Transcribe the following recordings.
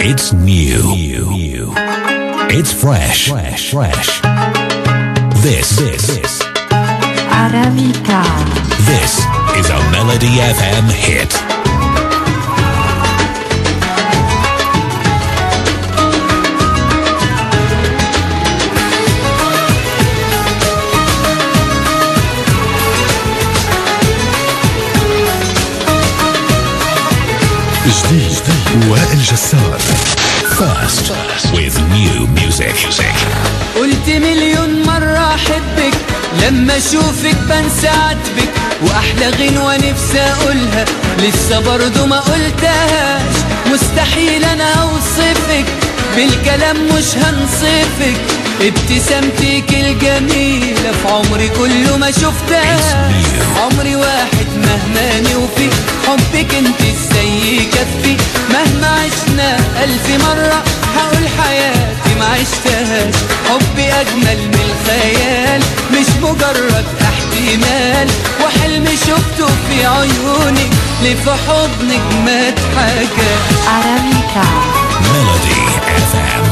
It's new. New. It's fresh. Fresh. Fresh. This. This. This. Arabica. This is a Melody FM hit. جديد وائل جسار First with new music. Music. قلت مليون مرة أحبك لما أشوفك بنسى عاتبك وأحلى غنوة نفسي أقولها لسه برضو ما قلتهاش مستحيل أنا أوصفك بالكلام مش هنصفك ابتسامتك الجميلة في عمري كله ما شفتهاش عمري واحد مهما نوفي حبك انت ازاي يكفي مهما عشنا ألف مرة هقول حياتي ما عشتهاش حبي أجمل من الخيال مش مجرد احتمال وحلم شفته في عيونك ليه في حضنك مات حاجة Arabica. Melody FM.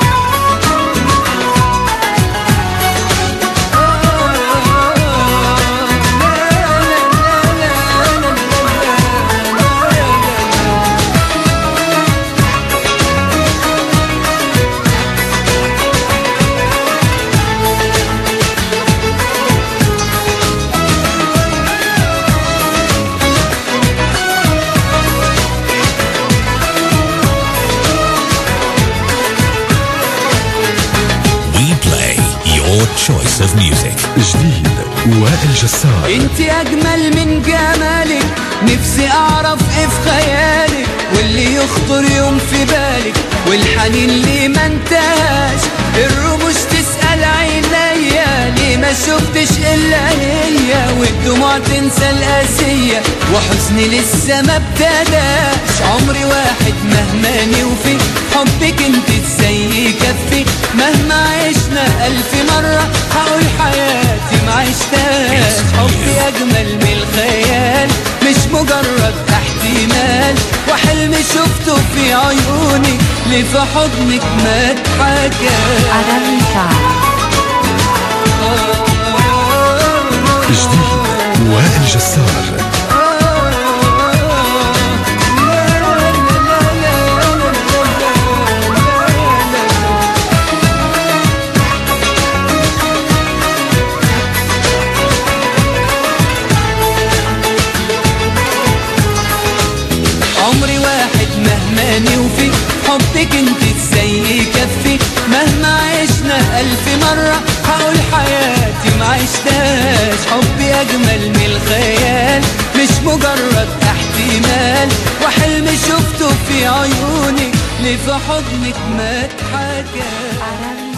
We play your choice of music. جديد وائل جسار انت اجمل من جمالك نفسي اعرف ايه في خيالك واللي يخطر يوم في بالك والحنين ليه ما انتهاش الرموش تسأل عينيا ليه ما شفتش الا هي والدموع تنسى القاسية وحزني لسه ما ابتداش عمري واحد مهما نوفي حبك انت ازاي يكفي مهما عشنا الف مرة هقول حياتي ما عشتهاش حبي اجمل من الخيال مش مجرد احتمال وحلم شفته في عيونك ليه في حضنك مات حاجة Arabica. جديد وائل جسار عمري واحد مهما نوفي حبك انت ازاي يكفي مهما عشنا الف مرة هقول حياتي ما عشتهاش حبي اجمل من الخيال مش مجرد احتمال وحلم شفته في عيونك ليه في حضنك مات حاجة Arabica.